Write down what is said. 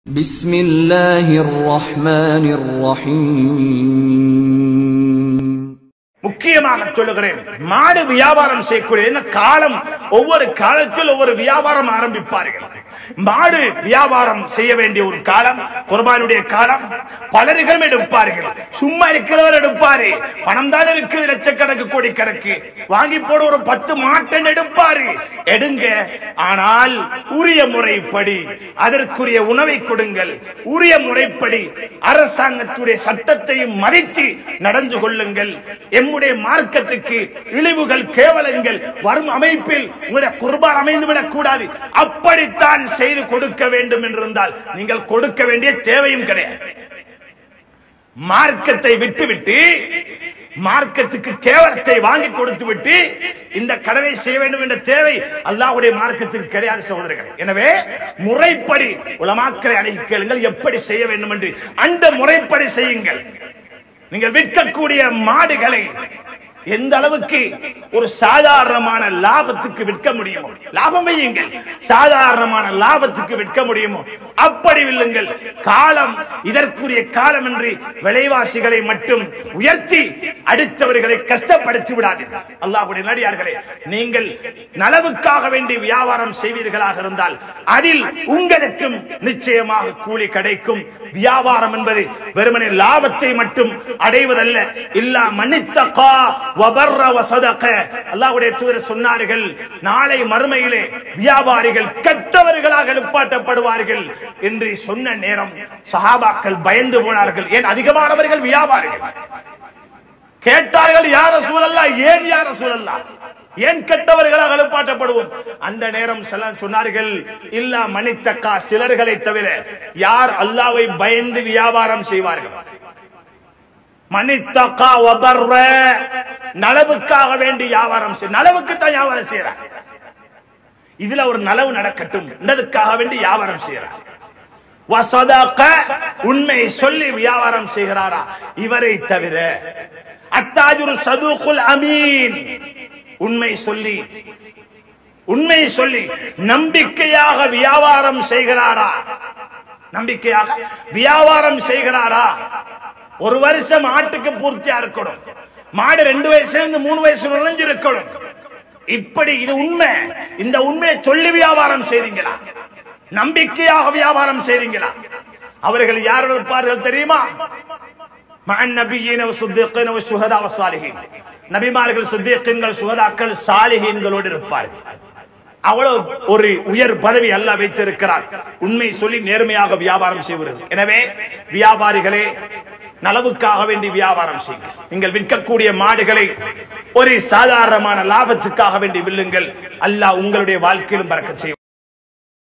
بسم الله الرحمن الرحيم முக்கியமாக சொல்லுகிறேன் மாடு வியாபாரம் செய்யக்கூடிய என்ன காலம் ஒவ்வொரு காலத்தில் ஒவ்வொரு வியாபாரம் ஆரம்பிப்பார்கள் மாடு வியாபாரம் செய்ய வேண்டிய ஒரு காலம் குர்பானுடைய காலம் பலர்கள் எடுப்பார்கள் சும்மா இருக்கிறவர் எடுப்பாரு பணம் தான் இருக்குது லட்சக்கணக்கு கோடி கணக்கு வாங்கி போட ஒரு பத்து மாட்டன் எடுப்பாரு எடுங்க ஆனால் உரிய முறைப்படி அதற்குரிய உணவை கொடுங்கள் உரிய முறைப்படி அரசாங்கத்துடைய சட்டத்தையும் மதித்து நடந்து கொள்ளுங்கள் எம்முடைய மார்க்கத்துக்கு இழிவுகள் கேவலங்கள் வரும் அமைப்பில் உங்களுடைய குர்பான் அமைந்து விடக் கூடாது அப்படித்தான் செய்து கொடுக்க வேண்டும் என்றிருந்தால் நீங்கள் கொடுக்க வேண்டிய தேவையும் கிடையாது மார்க்கத்தை விட்டுவிட்டு மார்க்கத்துக்கு கேவலத்தை வாங்கி கொடுத்து விட்டு இந்த கடனை செய்ய வேண்டும் என்ற தேவை அல்லாஹ்வுடைய மார்க்கத்துக்கு கிடையாது சகோதரர்கள் எனவே முறைப்படி உலமாக்களை அணுகி கேளுங்கள் எப்படி செய்ய வேண்டும் என்று அந்த முறைப்படி செய்யுங்கள் நீங்கள் விற்கக்கூடிய மாடுகளை எந்த அளவுக்கு ஒரு சாதாரணமான லாபத்துக்கு விற்க முடியுமோ லாபம் வையுங்கள் சாதாரணமான லாபத்துக்கு விற்க முடியுமோ அப்படி வில்லுங்கள் காலம் இதற்குரிய காலம் என்று விலைவாசிகளை மட்டும் உயர்த்தி அடுத்தவர்களை கஷ்டப்படுத்தி விடாது அல்லாஹ்வுடைய நடிகார்களே நீங்கள் நலவுக்காக வேண்டி வியாபாரம் செய்வீர்களாக இருந்தால் அதில் உங்களுக்கும் நிச்சயமாக கூலி கிடைக்கும் வியாபாரம் என்பது வெறுமனே லாபத்தை மட்டும் அடைவதல்ல இல்லா மன்னித்தகா வபர்ர வசதக அல்லாஹ்வுடைய தூதர் சொன்னார்கள் நாளை மறுமையிலே வியாபாரிகள் கெட்டவர்களாக எழுப்பாட்டப்படுவார்கள் என்று சொன்ன நேரம் சஹாபாக்கள் பயந்து போனார்கள் ஏன் அதிகமானவர்கள் வியாபாரிகள் கேட்டார்கள் யார சூழல்லா ஏன் யார சூழல்லா ஏன் கெட்டவர்களாக எழுப்பாட்டப்படுவோம் அந்த நேரம் சில சொன்னார்கள் இல்ல மணித்தக்கா சிலர்களை தவிர யார் அல்லாவை பயந்து வியாபாரம் செய்வார்கள் மணித்தக்கா ஒபர்ற நலவுக்காக வேண்டி வியாபாரம் செய் நலவுக்கு தான் வியாபாரம் செய்யறார் இதுல ஒரு நலவு நடக்கட்டும் என்றதுக்காக வேண்டி வியாபாரம் செய்யறார் வசதக உண்மை சொல்லி வியாபாரம் செய்கிறாரா இவரை தவிர அத்தாஜுரு சதுகுல் அமீன் உண்மை சொல்லி உண்மை சொல்லி நம்பிக்கையாக வியாபாரம் செய்கிறாரா நம்பிக்கையாக வியாபாரம் செய்கிறாரா ஒரு வருஷம் ஆட்டுக்கு பூர்த்தியா இருக்கணும் மாடு ரெண்டு வயசுல இருந்து மூணு வயசு நுழைஞ்சு இருக்கணும் இப்படி இது உண்மை இந்த உண்மையை சொல்லி வியாபாரம் செய்றீங்களா நம்பிக்கையாக வியாபாரம் செய்றீங்களா அவர்கள் யாரோட இருப்பார்கள் தெரியுமா மகன் நபியின் சுத்திகின் சுகதா சாலிகின் நபிமார்கள் சுத்திகங்கள் சுகதாக்கள் சாலிகீன்களோடு இருப்பார்கள் அவ்வளவு ஒரு உயர் பதவி அல்ல வைத்திருக்கிறார் உண்மை சொல்லி நேர்மையாக வியாபாரம் செய்வது எனவே வியாபாரிகளே நலவுக்காக வேண்டி வியாபாரம் செய்யுங்கள் நீங்கள் விற்கக்கூடிய மாடுகளை ஒரு சாதாரணமான லாபத்துக்காக வேண்டி வில்லுங்கள் அல்லாஹ் உங்களுடைய வாழ்க்கையிலும் பறக்க செய்யும்